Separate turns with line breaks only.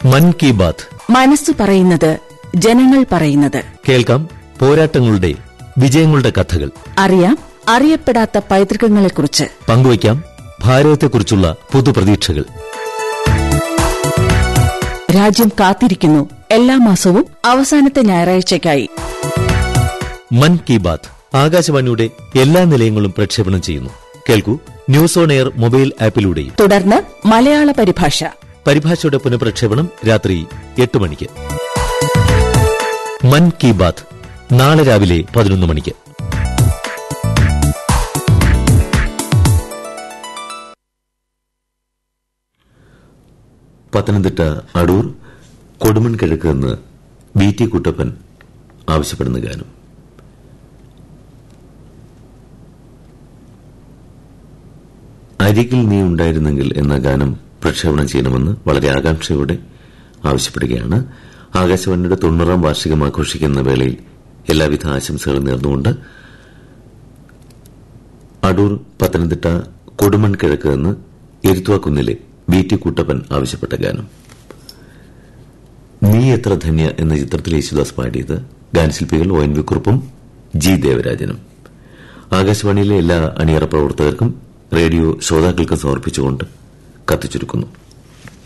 മൻ കി ബാത്ത്
മനസ്സു പറയുന്നത് ജനങ്ങൾ പറയുന്നത്
കേൾക്കാം പോരാട്ടങ്ങളുടെ വിജയങ്ങളുടെ കഥകൾ
അറിയാം അറിയപ്പെടാത്ത പൈതൃകങ്ങളെക്കുറിച്ച്
പങ്കുവയ്ക്കാം ഭാരതത്തെക്കുറിച്ചുള്ള പുതുപ്രതീക്ഷകൾ
രാജ്യം കാത്തിരിക്കുന്നു എല്ലാ മാസവും അവസാനത്തെ ഞായറാഴ്ചയ്ക്കായി
മൻ കി ബാത്ത് ആകാശവാണിയുടെ എല്ലാ നിലയങ്ങളും പ്രക്ഷേപണം ചെയ്യുന്നു കേൾക്കൂ ന്യൂസ് ഓൺ എയർ മൊബൈൽ ആപ്പിലൂടെയും
തുടർന്ന് മലയാള പരിഭാഷ
പരിഭാഷയുടെ പുനഃപ്രക്ഷേപണം രാത്രി എട്ട് മണിക്ക് മൻ കി ബാത്ത് നാളെ രാവിലെ പതിനൊന്ന് മണിക്ക്
പത്തനംതിട്ട അടൂർ കൊടുമൺ കിഴക്ക് എന്ന് വി ടി കുട്ടപ്പൻ ആവശ്യപ്പെടുന്ന ഗാനം അരികിൽ നീ ഉണ്ടായിരുന്നെങ്കിൽ എന്ന ഗാനം പ്രക്ഷേപണം ചെയ്യണമെന്ന് വളരെ ആകാംക്ഷയോടെ ആവശ്യപ്പെടുകയാണ് ആകാശവാണിയുടെ തൊണ്ണൂറാം വാർഷികം ആഘോഷിക്കുന്ന വേളയിൽ എല്ലാവിധ ആശംസകളും നേർന്നുകൊണ്ട് അടൂർ പത്തനംതിട്ട കൊടുമൺ കിഴക്ക് എന്ന് എരുത്തുവാക്കുന്നിലെ വി ടി കുട്ടപ്പൻ ആവശ്യപ്പെട്ട ഗാനം നീ എത്ര ധന്യ എന്ന ചിത്രത്തിൽ യേശുദാസ് പാടിയത് ഗാനശില്പികൾ ഒ എൻ വി കുറുപ്പും ജി ദേവരാജനും ആകാശവാണിയിലെ എല്ലാ അണിയറ പ്രവർത്തകർക്കും റേഡിയോ ശ്രോതാക്കൾക്കും സമർപ്പിച്ചുകൊണ്ട് കത്തിച്ചുരുക്കുന്നു